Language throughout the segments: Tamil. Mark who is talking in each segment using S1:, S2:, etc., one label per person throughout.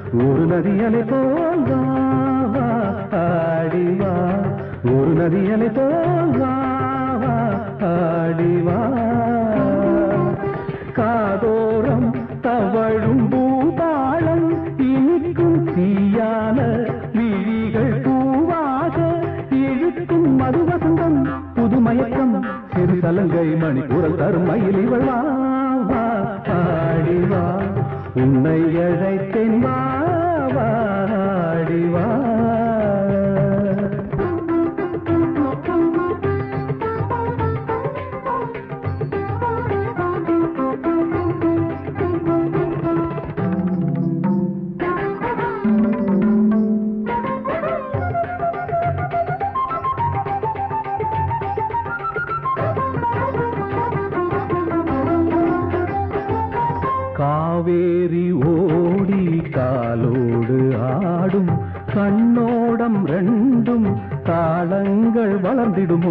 S1: ஒரு நதியலை போல் வா, வா, ஆடி வா ஒரு நதியலை போல் வா, வா, ஆடி வா காதோரம் தவழும் பூபாளம் இனிக்கும் தீயான விழிகள் பூவாக இழுக்கும் மதுவசந்தம் புதுமயக்கம் சிறு சலங்கை மணி குரல் தரும் மயில் இவள் வா வா ஆடி வா உன்னை அழைத்தேன் வா வா ஆடி வா காவேரி ஓடி காலோடு ஆடும் கண்ணோடம் ரெண்டும் தாளங்கள் வளர்ந்திடுமோ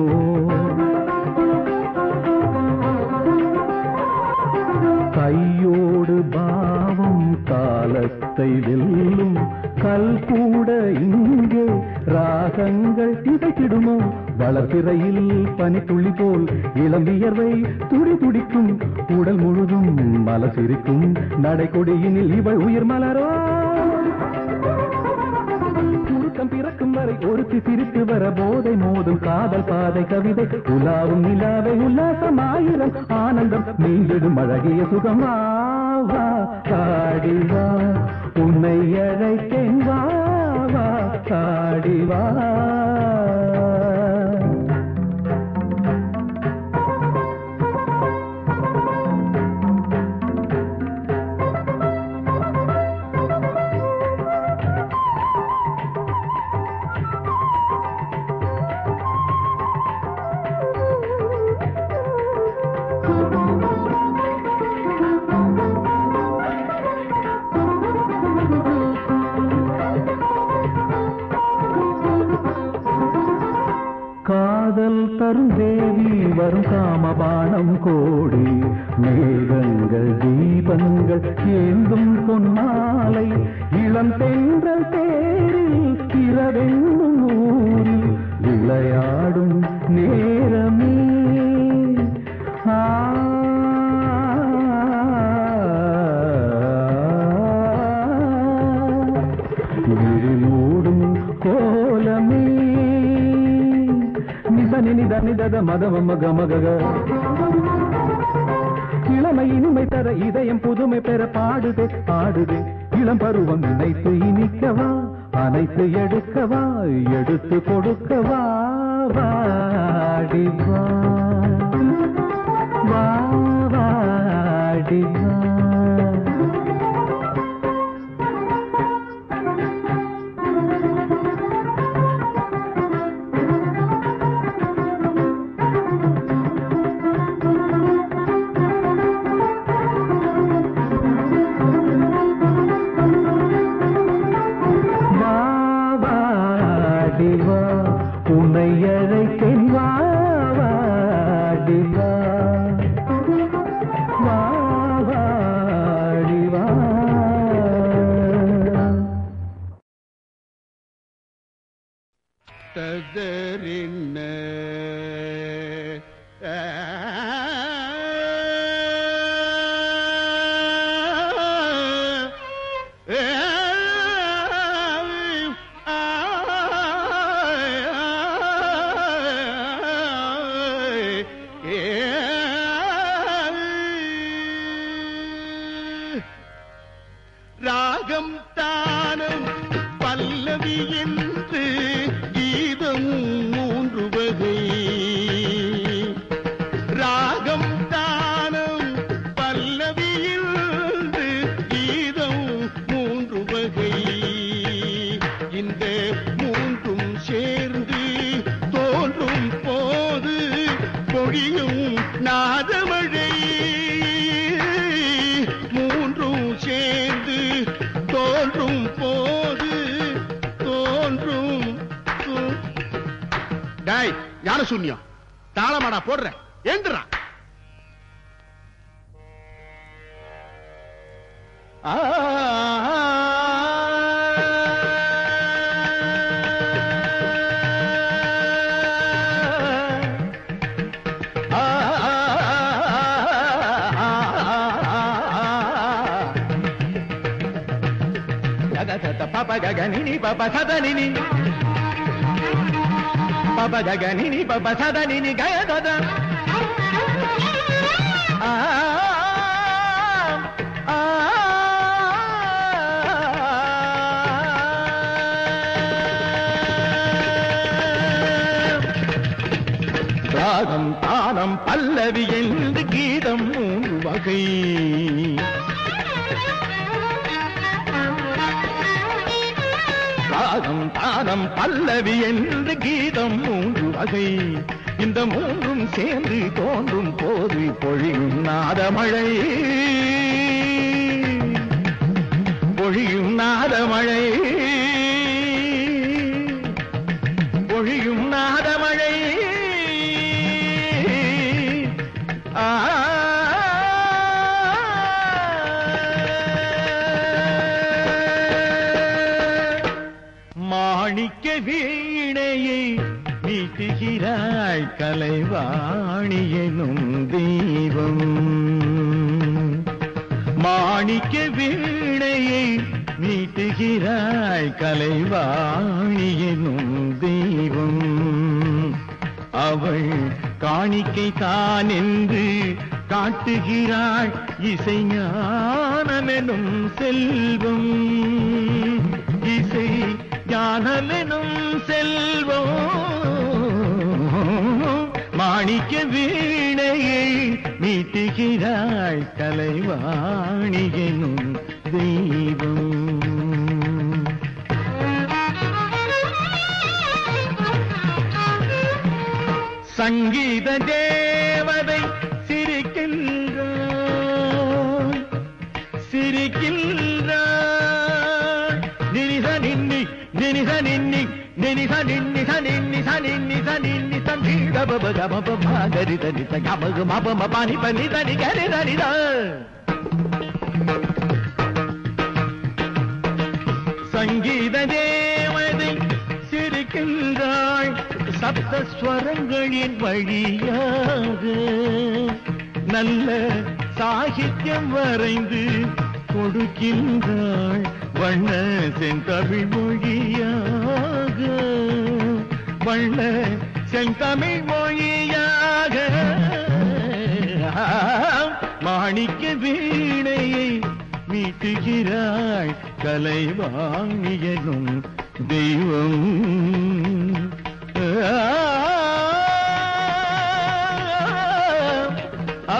S1: கையோடு பாவம் காலத்தை வெல்லும் கல் கூட இங்கே ராகங்கள் திசைத்திடுமோ வளர்பிறையில் பனித்துளி போல் இளம் வியர்வை துடி துடிக்கும் உடல் முழுதும் மலசிரிக்கும் நடைகொடியினில் இவள் உயிர் மலரோ சுருக்கம் பிறக்கும் வரை ஒருத்தி சிரித்து வர போதை மோதும் காதல் பாதை கவிதை உலாவும் நிலாவை உல்லாசமாயிரம் ஆனந்தம் நீங்கிடும் அழகிய சுகம் வா வா காடி வா உன்னை அழைத்தேன் வா வா காடி வா காதல் தரும் தேவி வரும் காமபானம் கோடி மேகங்கள் தீபங்கள் ஏந்தும் பொன்மாலை இளம் தென்றல் தேரில் இரவென்னும் ஊரில் விளையாடும் நேரமே ஆ விழிமூடும் கோலமே நிதனி நித நிதத மதம மக மகக இளமை இனிமை தர இதயம் புதுமை பெற பாடுதே ஆடுதே இளம் பருவம் நினைத்து இனிக்கவா அனைத்து எடுக்கவா எடுத்து கொடுக்கவா வாடி வா வா வாடி வா வா வாடி வா உன்னை அழைத்தேன் வா வாடி வா வா வாடி வா
S2: ததறின்ன ராகம் தானம் பல்லவி என்று கீதம் மூன்று வகை ராகம் தானம் பல்லவி என்று கீதம் மூன்று வகை இந்த மூன்றும் சேர்ந்து தோன்றும் போது பொழியும் நாதமழை மூன்றும் சேர்ந்து தோன்றும் போது தோன்றும் தோ- டேய் ஞான சூன்யம் தாளமாடா போடுற ஏந்துடா ஆ
S1: గద సత పప గగ నిని పప సద నిని పప గగ నిని పప సద నిని గయ దద ఆ ఆ ராகம் தானம் பல்லவி என்று கீதம் மூன்று வகை ராகம் தானம் பல்லவி என்று கீதம் மூன்று வகை இந்த மூன்றும் சேர்ந்து தோன்றும் போது பொழியும் நாதமழை பொழியும் நாதமழை பொழியும் நாதமழை ஆ மாணிக்க வீணையை மீட்டுகிறாய் கலைவாணி எனும் தெய்வம் மாணிக்க வீணையை மீட்டுகிறாய் கலைவாணி எனும் தெய்வம் அவள் காணிக்கை தான் என்று காட்டுகிறாள் இசைஞானமெனும் செல்வம் இசை ஞானமெனும் செல்வம் மாணிக்க வீணையை மீட்டுகிறாள் கலைவாணி எனும் தெய்வம் சங்கீத தேவதை சிரிக்கின்றாள் சிரிக்கின்றாள் நினிச நின்னி நினிச நின்னி நினிச நின்னி ச நின்னி ச நின்னி ச நின்னி ச நீ கப ப கப ப ப கரி தனி ச கப கு ம ப ம ப நி ப நி த நி கரி த நி த சங்கீத தேவதை சிரிக்கின்றாள் சப்த ஸ்வரங்களின் வழியாக நல்ல சாகித்யம் வரைந்து கொடுக்கின்றாள் வண்ண செந்தமிழ் மொழியாக வண்ண செந்தமிழ் மொழியாக மாணிக்க வீணையை மீட்டுகிறாள் கலைவாணியனும் தெய்வம் ஆ, ஆ,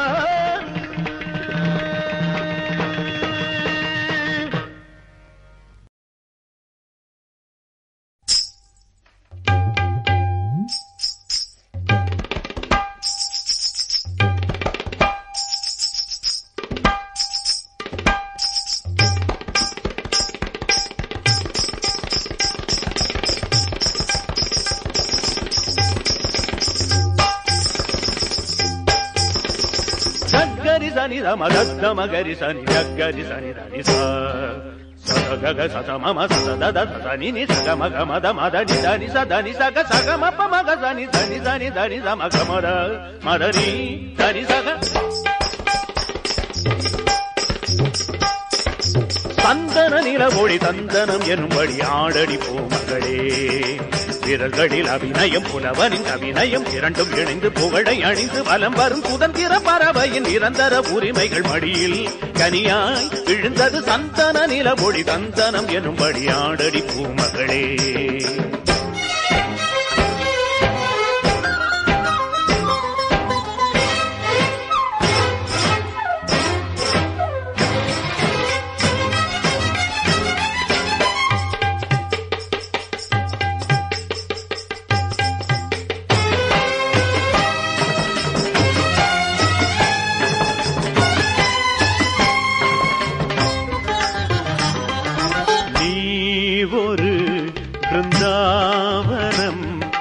S3: గరి సని రమ గమ గరి సని గరి సని దని స సద గగ సత మమ సద దద సద ని ని సగ మగ మద మద ని దని స దని సగ సగ మ ప మగ సని దని సని దని స మగ మద మద ని దని సగ சந்தன நிலவொளி தந்தனம் எனும்படி ஆடடி போ மகளே விரல்களில் அபிநயம் புலவனின் அபிநயம் இரண்டும் இணைந்து புகழை அணிந்து வலம் வரும் சுதந்திர பறவையின் நிரந்தர உரிமைகள் மடியில் கனியாய் விழுந்தது சந்தன நிலவொளி தந்தனம் எனும்படி ஆடடி பூ மகளே நீ ஒரு பிருந்தாவனம்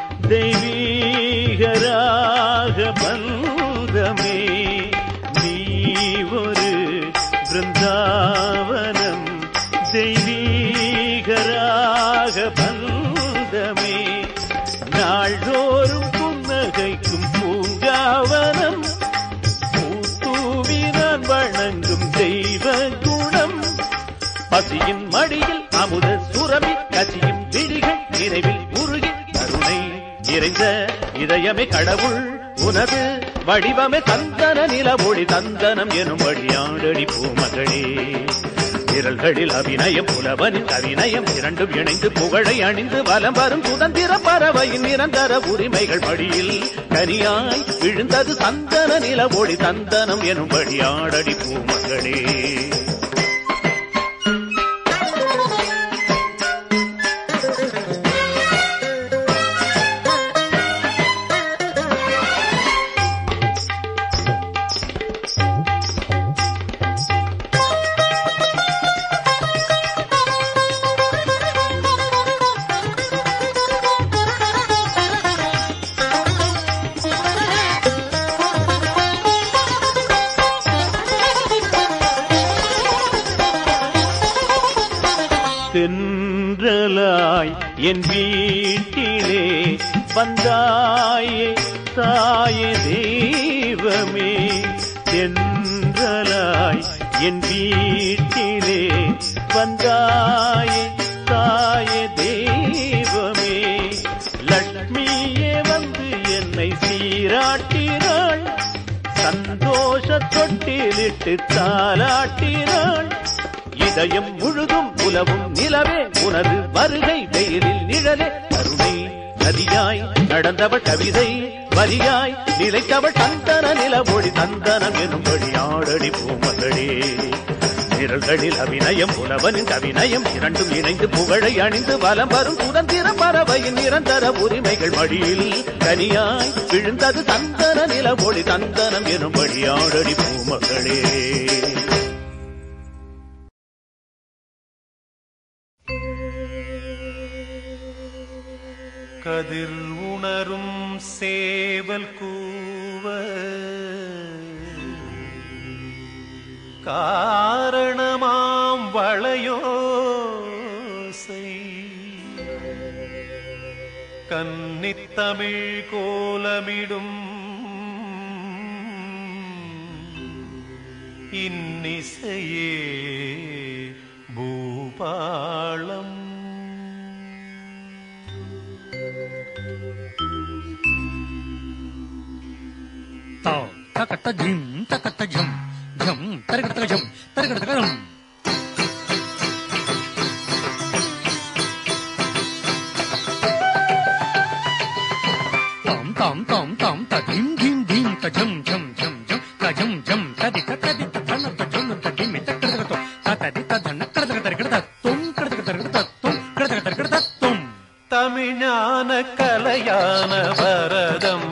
S3: தெய்வீகராக பந்தமே நீ ஒரு பிருந்தாவனம் தெய்வீகராக பந்தமே நாள்தோறும் புன்னகைக்கும் பூங்காவனம் பூத்தூவி நான் வணங்கும் தெய்வ குணம் பசியின் மடியில் அமுத சுரமி கசியும் விழிகள் நினைவில் உருகி கருணை நிறைந்த இதயமே கடவுள் உனது வடிவமே தந்தன நிலமொழி தந்தனம் எனும் வழியாடடி பூமகளே விரல்களில் அபிநயம் புலவனின் அபிநயம் இரண்டும் இணைந்து புகழை அணிந்து வலம் வரும் சுதந்திர பறவையின் நிரந்தர உரிமைகள் படியில் கனியாய் விழுந்தது சந்தன நிலமொழி தந்தனம் எனும் வழியாடடி பூமகளே தென்றலாய் என் வீட்டிலே வந்தாயே தாயே தெய்வமே தென்றலாய் என் வீட்டிலே வந்தாயே தாயே தெய்வமே லட்சுமியே வந்து என்னை சீராட்டினாள் சந்தோஷ தொட்டிலிட்டு தாலாட்டினாள் இதயம் முழுதும் உலவும் நிலவே உனது வருகை வெயிலில் நிழலே கருணை நதியாய் நடந்தவள் கவிதை வரியாய் நிலைத்தவள் தந்தன நிலமொழி தந்தனம் எனும் வழியாடடி பூமகளே விரல்களில் அபிநயம் புலவனின் அபிநயம் இரண்டும் இணைந்து புகழை அணிந்து வலம் வரும் சுதந்திர பறவையின் நிரந்தர உரிமைகள் மடியில் கனியாய் விழுந்தது தந்தன நிலமொழி தந்தனம் எனும் வழியாடடி பூமகளே
S4: கதிர் உணரும் சேவல் கூவ காரணமாம் வளையோசை கன்னித்தமிழ் கோலமிடும் இன்னிசையே பூபாளம்
S5: తాం తకట జిం తకట జం జం తరగట జం తరగట జం తాం తాం తాం తాం తదిం ధిం ధిం తజం జం జం జం తజం జం తది తది తన తజం తదిమి తక్కడగతో తది తదన కడగ తరగడ తుం కడగ తరగడ తుం కడగ తరగడ తుం
S4: தமிழான கலையான பரதம்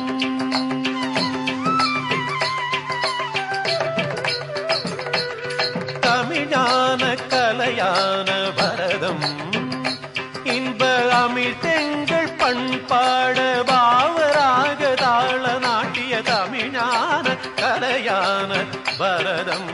S4: தமிழான கலையான பரதம் இன்ப அமிழ்தெங்கள் பண்பாட பாவராக தாள நாட்டிய தமிழான கலையான பரதம்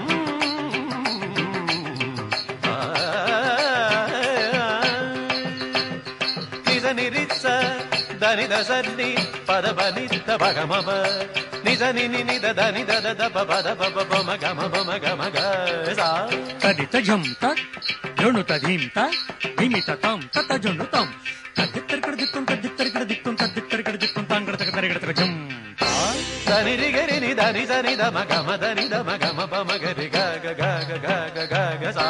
S4: நித நிரிச்ச தனித சன்னி பத பனித்த பகமப நித நினி நித தனி தத தப பத பப பம கம பம கம க சா
S5: తదిత జం త జొను తదీం త ధిమిత తం తత జొను తం తదిత్తరికడ దిత్తం తదిత్తరికడ దిత్తం తదిత్తరికడ దిత్తం తాంగడ తగ తరగడ తగ జం
S4: தனி ரி கரி நி தனி தனி த ம கம தனி த ம கம பம கரி க க க க க க க க சா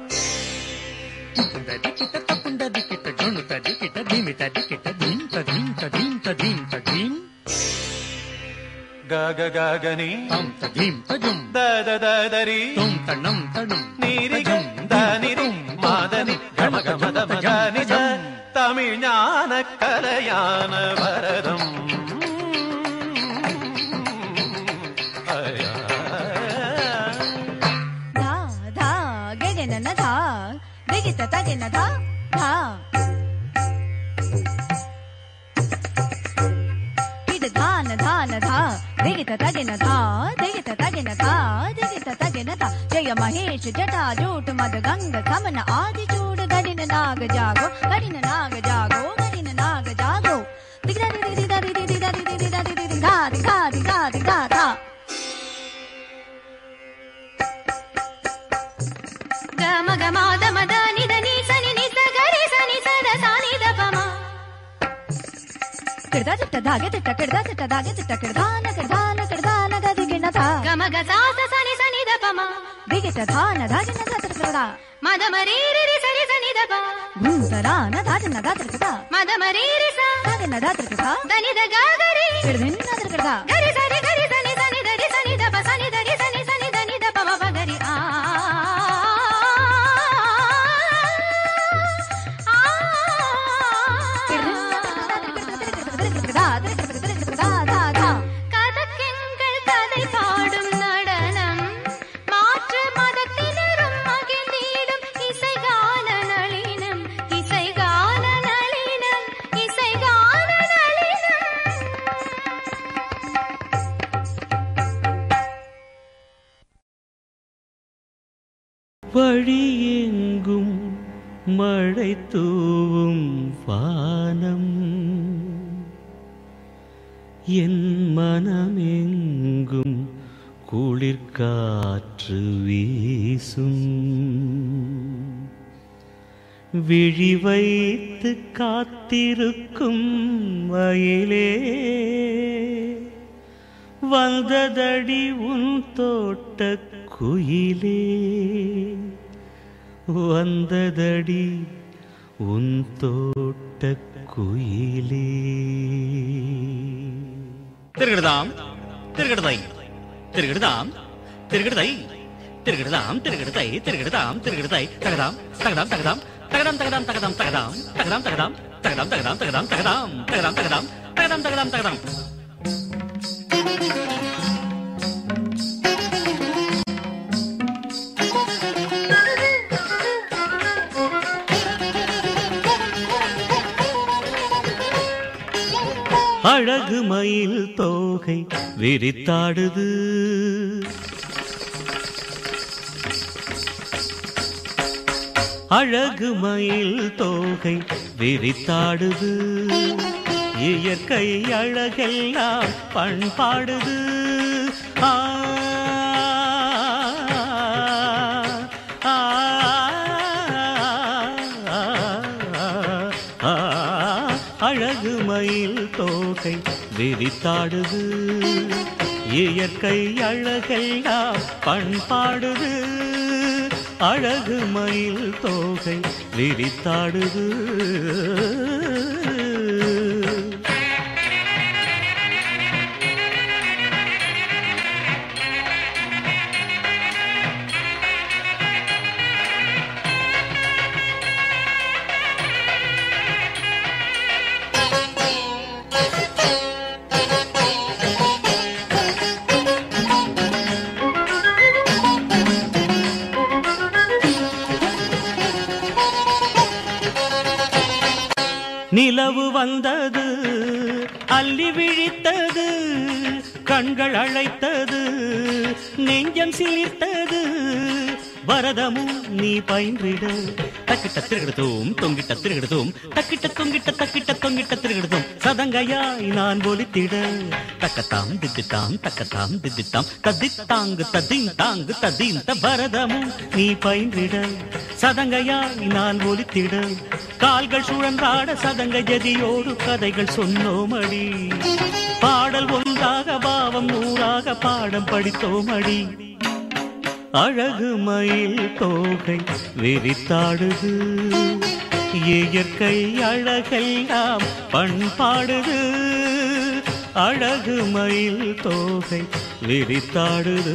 S5: తుంద దికిట తకుంద దికిట జొను తదికిట ధిమిత దికిట ధిం తదీం తదీం తదీం తదీం
S4: க க க க நீ
S5: తం తదీం తజం
S4: த த த தரி
S5: తుం తణం తణం
S4: நீரி க த நிரி மாதனி கம கம த ம த நி ச தமிழ் ஞான கலையான பரதம்
S6: धा धा गेगेन न धा दिगित तगेन धा धा इद धान धान धा दिगित तगेन धा दिगित तगेन धा दिगित तगेन धा जय महेश जटा जूट मद गंग समन आदि चूड़ गडिन नाग जागो गडिन नाग जागो गडिन नाग जागो दिगिदा दिगिदा दिगिदा दिगिदा दिगिदा दिगिदा दिगिदा दिगिदा दिगिदा धा ಗ
S7: மக மாத மத நித நீ சனி நிச கரி சனி சத சானி த பமா
S6: கிடதா திட்ட தாக திட்ட கிடதா திட்ட தாக திட்ட கிடதான கிடதான கிடதான கதி கிணதா
S7: கமக சாச சனி சனி த பமா
S6: திகிட்ட தான தாஜன தாத்திருக்கிறதா
S7: மத மரீரி சரி சனி த பா
S6: பூந்தரான தாஜன தாத்திருக்கிறதா
S7: மத மரீரி சா
S6: தாஜன தாத்திருக்கிறதா
S7: தனி த கரி
S6: கிடதின் தாத்திருக்கிறதா
S7: கரி சரி கரி சனி சனி தரி சனி த ப சனி தரி சனி சனி தனி த ப ப கரி ஆ கதக்கெங்கள் கதை பாடும் நடனம் மாற்று மதத்தினரும் மகிழ்ந்திடும் இசைகான நளினம் இசைகான நளினம் இசைகான நளினம்
S8: வழியெங்கும் மழை தூவும் வானம் என் மனமெங்கும் குளிர்காற்று வீசும் விழி வைத்து காத்திருக்கும் மயிலே வந்ததடி உன் தோட்ட குயிலே வந்ததடி உன் தோட்ட குயிலே
S5: திருகிடுதாம் திருகிடுதை திருகிடுதாம் திருகிடுதை திருகிடுதாம் திருகிடுதை திருகிடுதாம் திருகிடுதை தகதாம் தகதாம் தகதாம் தகதாம் தகதாம் தகதாம் தகதாம் தகதாம் தகதாம் தகதாம் தகதாம் தகதாம் தகதாம் தகதாம் தகதாம் தகதாம் தகதாம் தகதாம்
S8: அழகு மயில் தோகை விரித்தாடுது அழகு மயில் தோகை விரித்தாடுது இயற்கை அழகெல்லாம் பண்பாடுது ஆ ஆ, ஆ, அழகு மயில் தோகை விரித்தாடுது இயற்கை அழகெல்லாம் பண்பாடுது அழகு மயில் தோகை விரித்தாடுது நிலவு வந்தது அள்ளி விழித்தது கண்கள் அழைத்தது நெஞ்சம் சிலிர்த்தது வரதமும் நீ பயின்றிட தக்கிட்ட திருகிடுதோம் தொங்கிட்ட திருகிடுதோம் தக்கிட்ட தொங்கிட்ட தக்கிட்ட தொங்கிட்ட திருகிடுதோம் சதங்கையாய் நான் ஒலித்திட தக்கத்தாம் தித்தித்தாம் தக்கத்தாம் தித்தித்தாம் தத்தித்தாங்கு ததீம் தாங்கு ததீம் த பரதமும் நீ பயின்றிட சதங்கையாய் நான் ஒலித்திட கால்கள் சுழன்றாட சதங்க ஜதியோடு கதைகள் சொன்னோமடி பாடல் ஒன்றாக பாவம் நூறாக பாடம் படித்தோமடி அழகு மயில் தோகை விரித்தாடுது இயற்கை அழகெல்லாம் பண்பாடுது அழகு மயில் தோகை விரித்தாடுது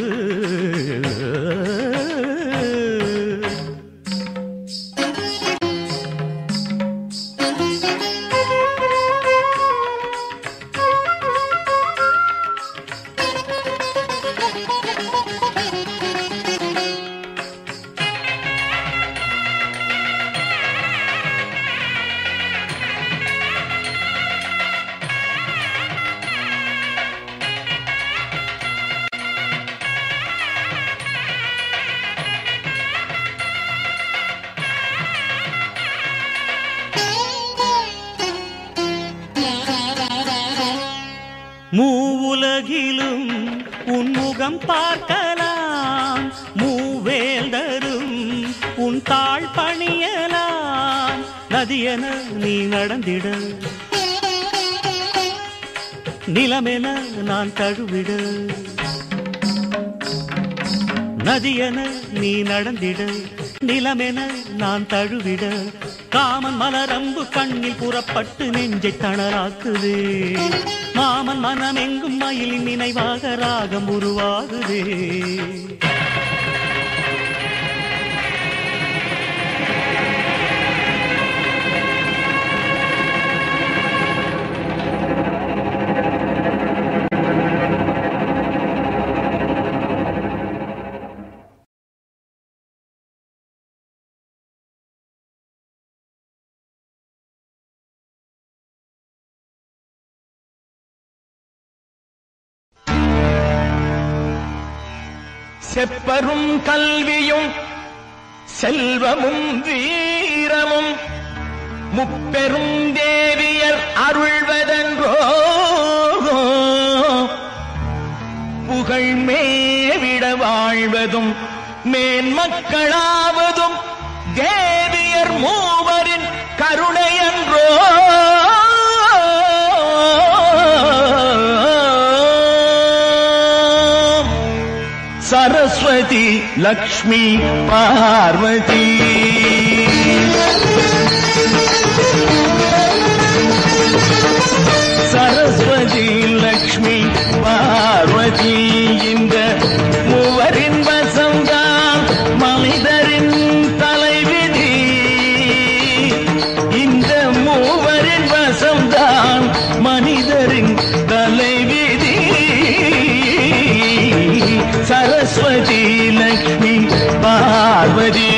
S8: மூவுலகிலும் உன்முகம் பார்க்கலாம் மூவேந்தரும் உன் தாழ் பணியலாம் நதியென நீ நடந்திட நிலமென நான் தழுவிட நதியென நீ நடந்திட நிலமென நான் தழுவிட காமன் மலரம்பு கண்ணில் புறப்பட்டு நெஞ்சை தணராக்குதே மாமன் மனமெங்கும் மயிலின் நினைவாக ராகம் உருவாகுதே
S9: செப்பரும் கல்வியும் செல்வமும் வீரமும் முப்பெரும் தேவியர் அருள்வதன்றோ புகழ் மேவிட வாழ்வதும் மேன்மக்களாவதும் தேவியர் மூவரின் கருணையன்றோ சரஸ்வதி லக்ஷ்மி பார்வதி சரஸ்வதி லக்ஷ்மி பார்வதி இந்த மூவரின் வசம்தான் மனிதரின் தலைவிதி இந்த மூவரின் வசம்தான் மனிதரின் தலைவிதி சரஸ்வதி லக்ஷ்மி பார்வதி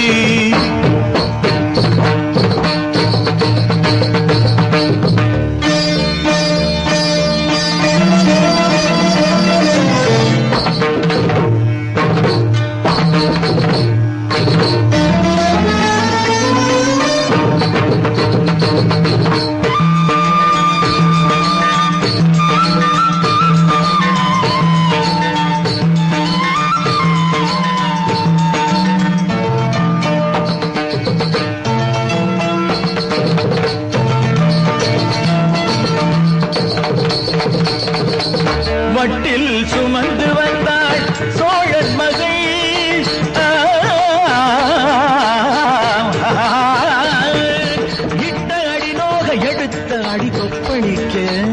S9: வட்டில் சுமந்து வந்தாள் சோழன் மகள் இட்ட அடி நோக எடுத்த அடி கொப்பளிக்க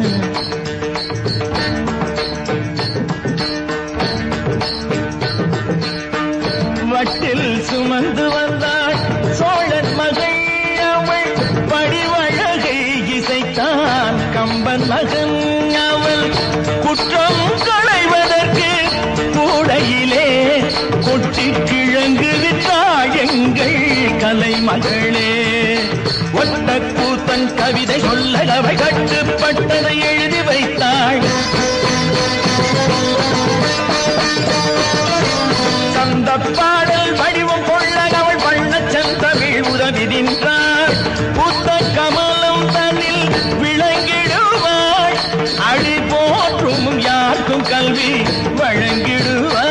S9: வட்டில் சுமந்து வந்தாள் சோழன் மகள் அவள் படிவழகை இசைத்தான் கம்பன் மகன் அவள் குற்றம் களைவதற்கு கூடையிலே கொட்டி கிழங்கு விட்டாள் எங்கள் கலைமகளே ஒட்ட கூத்தன் கவிதை சொல்ல அவை கட்டுப்பட்டதை எழுதி வைத்தாள் சந்த பாடல் வடிவம் கொள்ள அவள் பண்ண செந்தமிழ் உதவி நின்றாள் புத்த கமலம் தன்னில் விளங்கிடுவாள் அழி போற்றும் யாருக்கும் கல்வி வழங்கிடுவாள்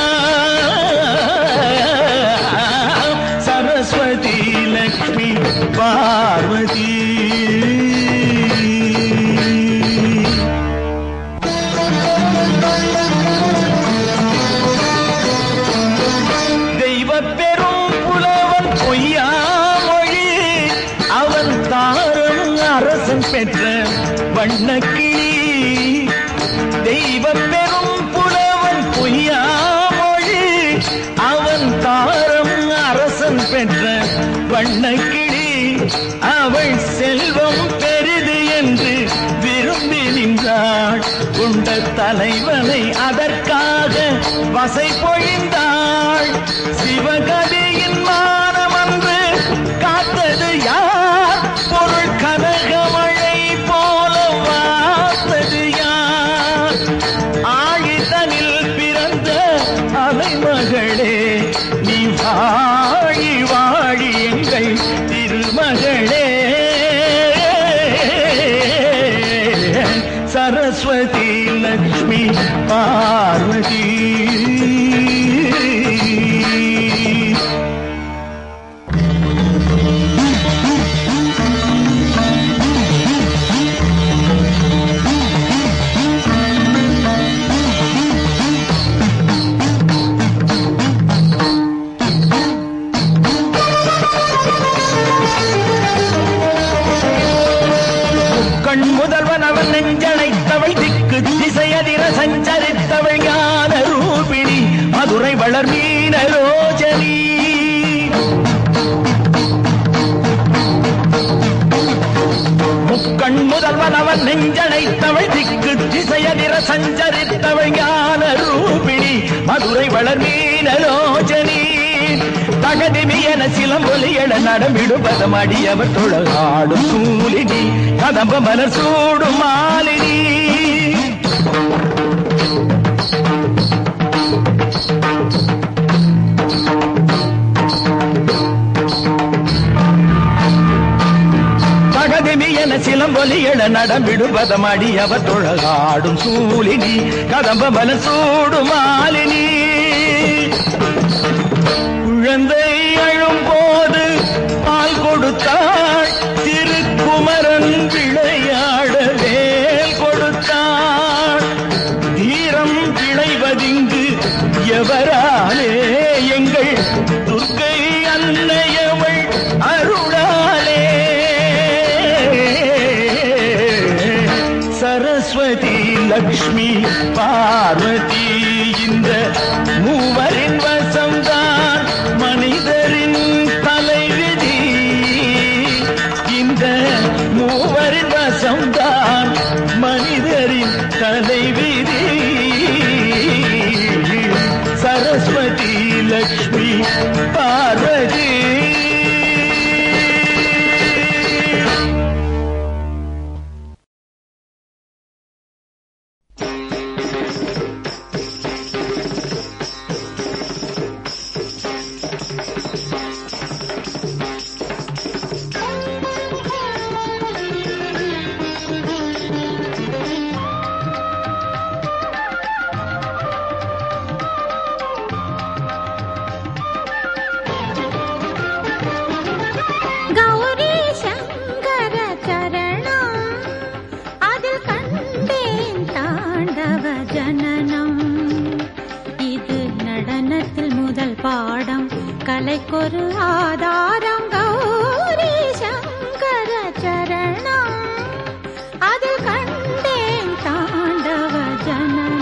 S9: சரஸ்வதி லக்ஷ்மி பார்வதி தெய்வ பெரும் புலவன் பொய்யாமொழி அவன் தாரும் அரசன் பெற்ற வண்ணக்கிளி தெய்வ பெரும் புலவன் பொய்யாமொழி அவன் தாரம் அரசன் பெற்ற வண்ணக்கிளி அவள் செல்வம் பெரிது என்று விரும்பி நின்றாள் கொண்ட தலைவனை அதற்காக வசை பொழிந்தாள் சிவகதியின் மானமன்று காத்தது யார் பொருள் கனகமழை போல வார்த்தது யார் ஆழிதனில் பிறந்த அலைமகளே நீ வாழி வாழி எங்கள் திருமகளே சரஸ்வதி லக்ஷ்மி பார்வதி தகதிமியன சிலம்பொலி எழ நடமிடுபதம் அடியவர் தொழகாடும் சூலினி கதம்ப மலர் சூடும் மாலினி தகதிமியன சிலம்பொலி எழ நடமிடுபதம் அடியவர் தொழகாடும் சூலினி கதம்ப மலர் சூடும் மாலினி குழந்தை அழும் போது பால் கொடுத்தாள் திருக்குமரன் விளையாட வேல் கொடுத்தாள் தீரம் விளைவதிங்கு எவராலே எங்கள் துர்க்கை அன்னையவள் அருளாலே சரஸ்வதி லக்ஷ்மி பார்வதி இந்த மூவரின் வசம்தான் மனிதரின் தலைவிதி இந்த மூவரின் வசம்தான் மனிதரின் தலைவிதி சரஸ்வதி லக்ஷ்மி பார்வதி
S7: கௌரி சங்கர சரணம் அதில் கண்டேன் தாண்டவ ஜனனம் இது நடனத்தில் முதல் பாடம் கலைக்கொரு ஆதாரம் கௌரி சங்கர சரணம் அதில் கண்டேன் தாண்டவ ஜனனம்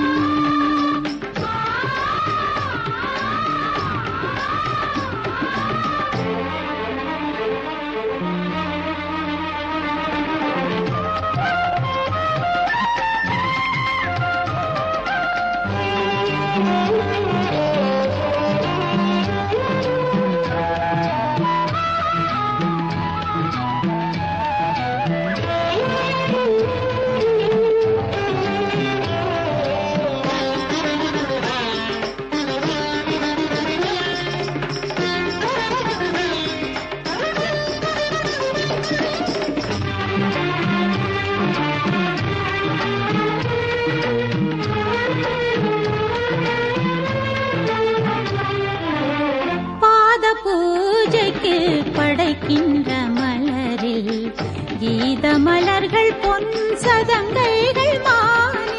S7: பாத பூஜைக்கு படைக்கின்ற மலரில் கீத மலர்கள் பொன் சதங்கைகள் மானே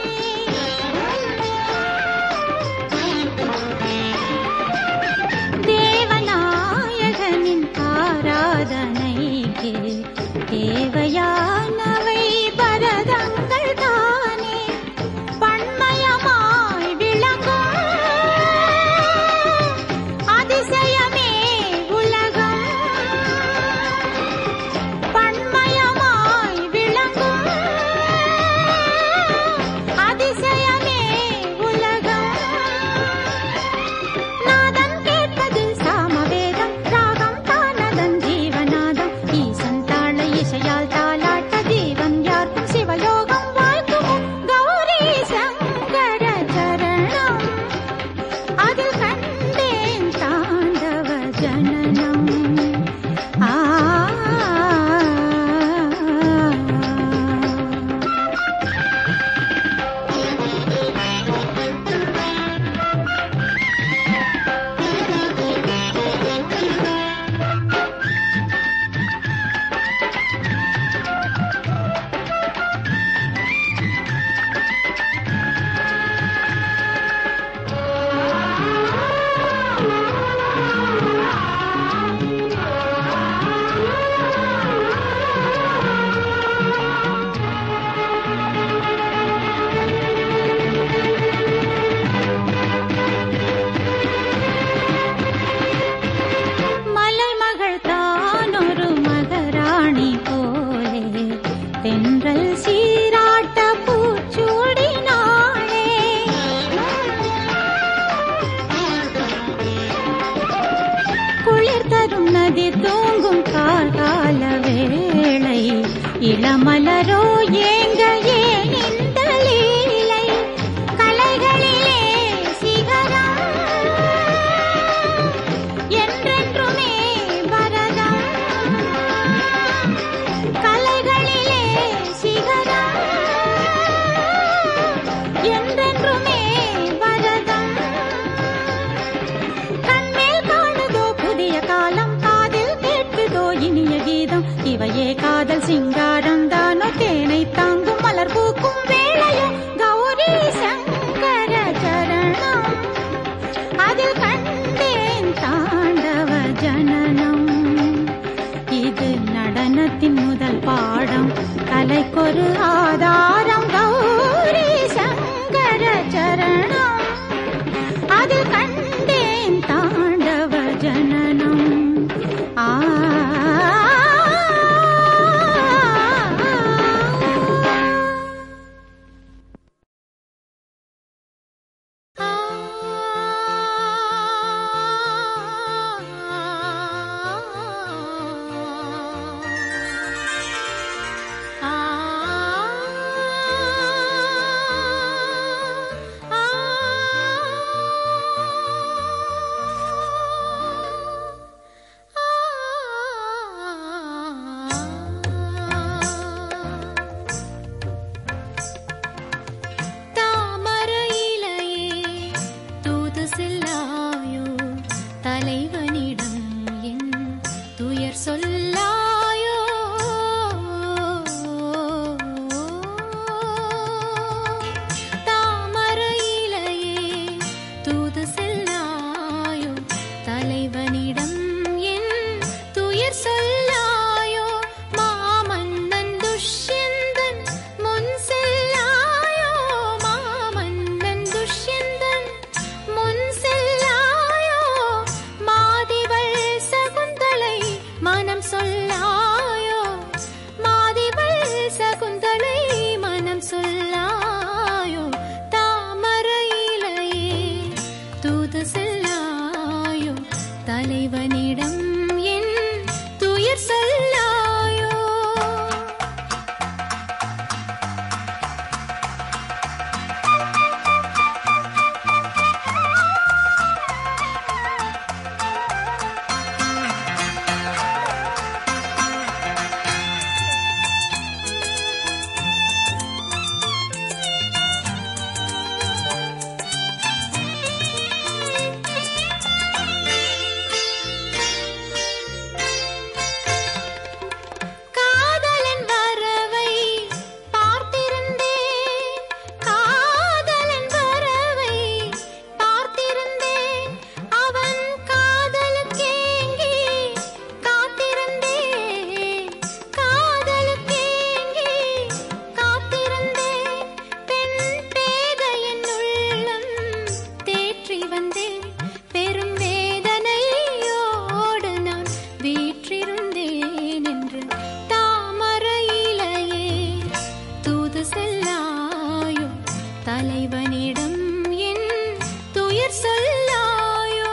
S7: தேவநாயகனின் ஆராதனைக்கு தேவையானவை பரதங்கள் தானே பன்மயமாய் விளங்கும் அதிசயமே உலகம் பன்மயமாய் விளங்கும்
S10: தரும் நதி தூங்கும் கால வேளை இளமலரோ ஏங்க ஏன் இந்த லீலை கலைகளிலே சிகரம் என்றென்றுமே பரதம் கலைகளிலே சிகரம் என்றென்றுமே பரதம் கண்மேல் காணுதோ புதிய காலம் காதில் கேட்குதோ இனிய கீதம் இவையே காதல் சிங்காரம் தானோ தேனை தாங்கும் மலர் பூக்கும் வேளையோ கௌரி சங்கர சரணம் அதில் கண்டேன் தாண்டவ ஜனனம் இது நடனத்தின் முதல் பாடம் கலைக்கொரு ஆதாரம் கௌரி சங்கர சரணம் அதில் கண்டேன் தாண்டவ ஜனனம் ஆ தாமரையிலையே தூது செல்லாயோ தலைவனிடம் என் துயர் சொல்லாயோ தாமரையிலையே தூது செல்லாயோ தலைவனிடம் என் துயர் சொல்லாயோ மாமன்னன் துஷ்யந்தன் முன் செல்லாயோ மாமன்னன் துஷ்யந்தன் முன் செல்லாயோ மாதிவள் சகுந்தலை மனம் சொல்லாயோ மாதிவள் சகுந்தலை மனம் சொல்லாயோ தாமரையிலையே தூது செல்லாயோ தலைவனிடம் என் துயர் சொல்லாயோ காதலன் வரவை பார்த்திருந்தேன் காதலன் வரவை பார்த்திருந்தேன் அவன் காதலுக்கேங்கி காத்திருந்தேன் காதலுக்கேங்கி காத்திருந்தேன் பெண் பேதையின் உள்ளம் தேற்றி வந்தேன் பெரும் வேதனையோடு நான் வீற்றிருந்தேன் என்று தாமரையிலையே தூது செல்லாயோ தலைவனிடம் என் துயர் சொல்லாயோ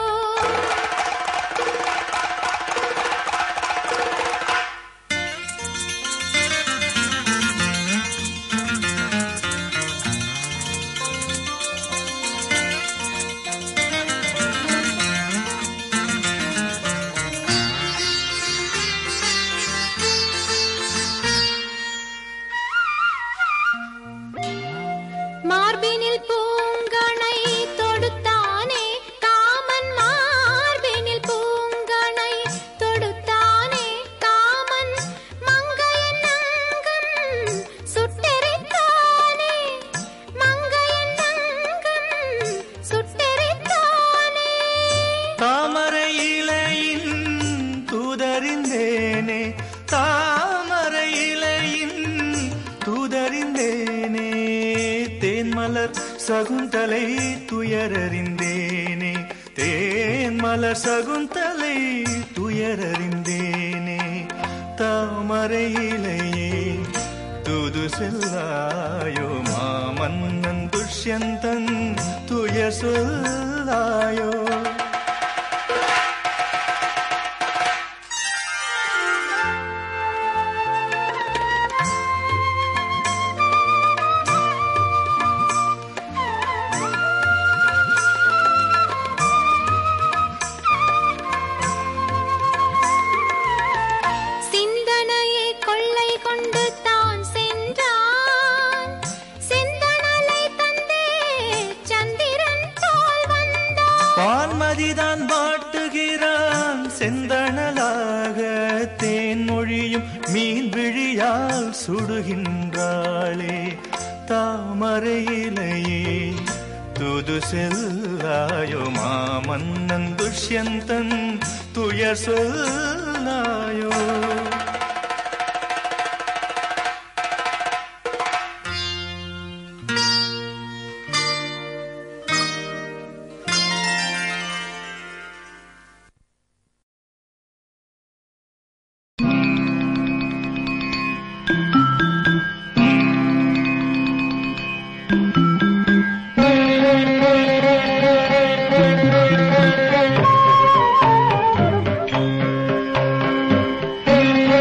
S10: மார்பினில் பூங்கணை தொடுத்தானே காமன் மார்பினில் பூங்கணை தொடுத்தானே காமன் மங்கையன் அங்கம் சுட்டெரித்தானே மங்கையன் அங்கம் சுட்டெரித்தானே
S4: தாமரை இலையின் தூதறிந்தேனே தாமரை இலையின் தூதறிந்தேனே தேன்மலர் சகுந்தலை துயரறிந்தேனே தேன்மலர் சகுந்தலை துயரறிந்தேனே தாமரை இலையே தூது செல்லாயோ மாமன்னன் துஷ்யந்தன் துயர் சொல்லாயோ செந்தணலாக தேன்மொழியும் மீன் விழியால் சுடுகின்றாளே தாமரையிலேயே துது செல்லாயோ மாமன்னன் துஷ்யந்தன் துயர் சொல்லாயோ
S10: ஆ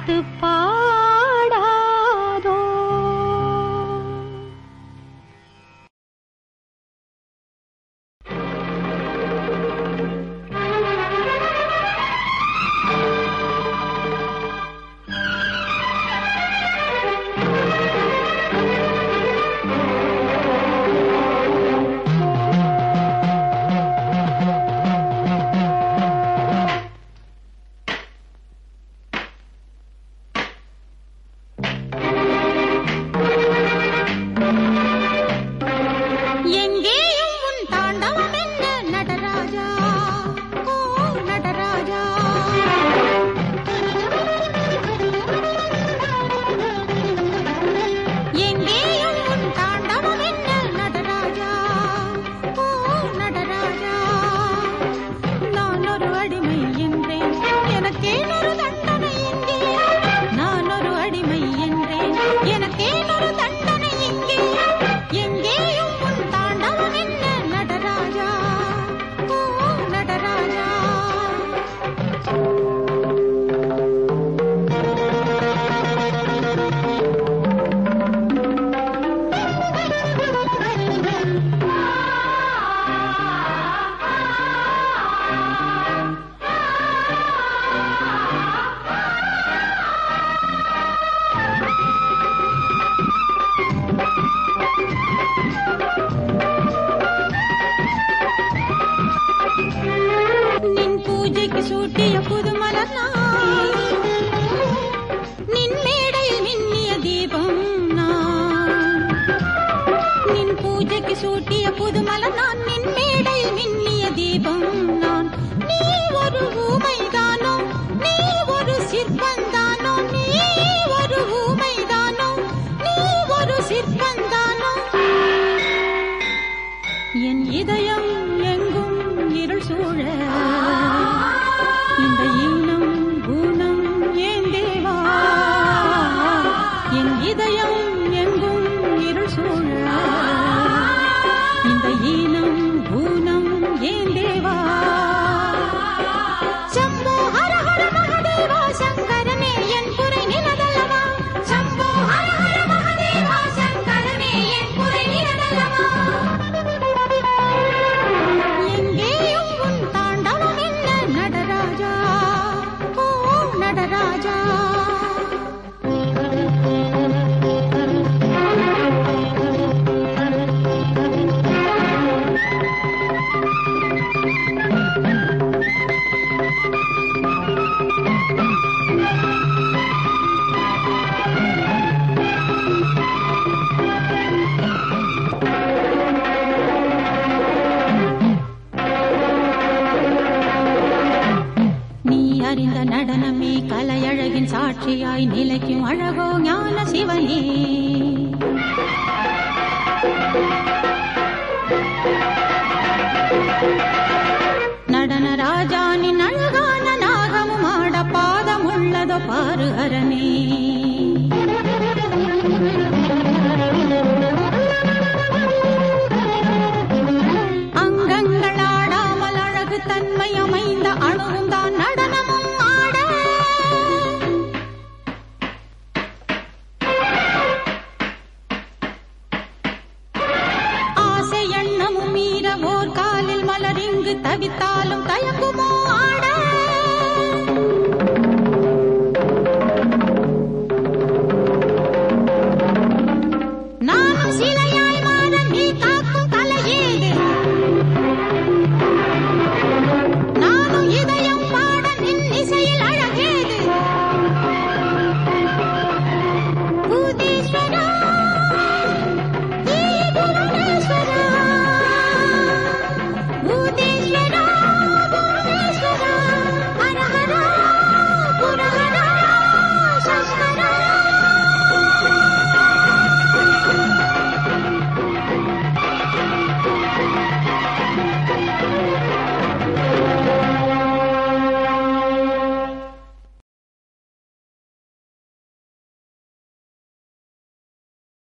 S10: பார்த்து பாடாதோ எங்கேயும் உன் தாண்டவம் என்ன நடராஜா ஓ நடராஜா எங்கேயும் உன் தாண்டவம் என்ன நடராஜா ஓ நடராஜா நான் ஒரு அடிமை என்றேன் எனக்கேன் ஒரு தண்டனை இங்கே நான் ஒரு அடிமை என்றேன் எனக்கேன் ஒரு தண்டனை இங்கே எங்கேயும் உன் தாண்டவம் என்ன நடராஜா ஓ நடராஜா நின் பூஜைக்கு சூட்டிய புதுமலர் நான் நின் மேடையில் மின்னிய தீபம் நான் நின் பூஜைக்கு சூட்டிய புதுமலர் நான் நின் மேடையில் மின்னிய தீபம் நான் நீ ஒரு ஊமைதானோ நீ ஒரு சிற்பந்தானோ நீ ஒரு ஊமைதானோ நீ ஒரு சிற்பந்தானோ என் இதயம் எங்கும் இருள் சூழ இந்த ஈனம் ஊனம் ஏன் தேவா என் இதயம் எங்கும் இருள் சூழ இந்த ஈனம் ஊனம் ஏன் தேவா சம்போ ஹர ஹர மகதேவா சங்கரனே என் குறை நிலதல்லவா சம்போ ஹர ஹர மகதேவா சங்கரனே என் குறை நிலதல்லவா எங்கேயும் உன் தாண்டவம் என்ன நடராஜா ஓ நடராஜா நீ அறிந்த நடனமே கலையழகின் சாட்சியாய் நிலைக்கும் அழகோ ஞான சிவனே நடன ராஜானின் அழகான நாகமும் ஆட பாதம் உள்ளதோ பாரு அரணே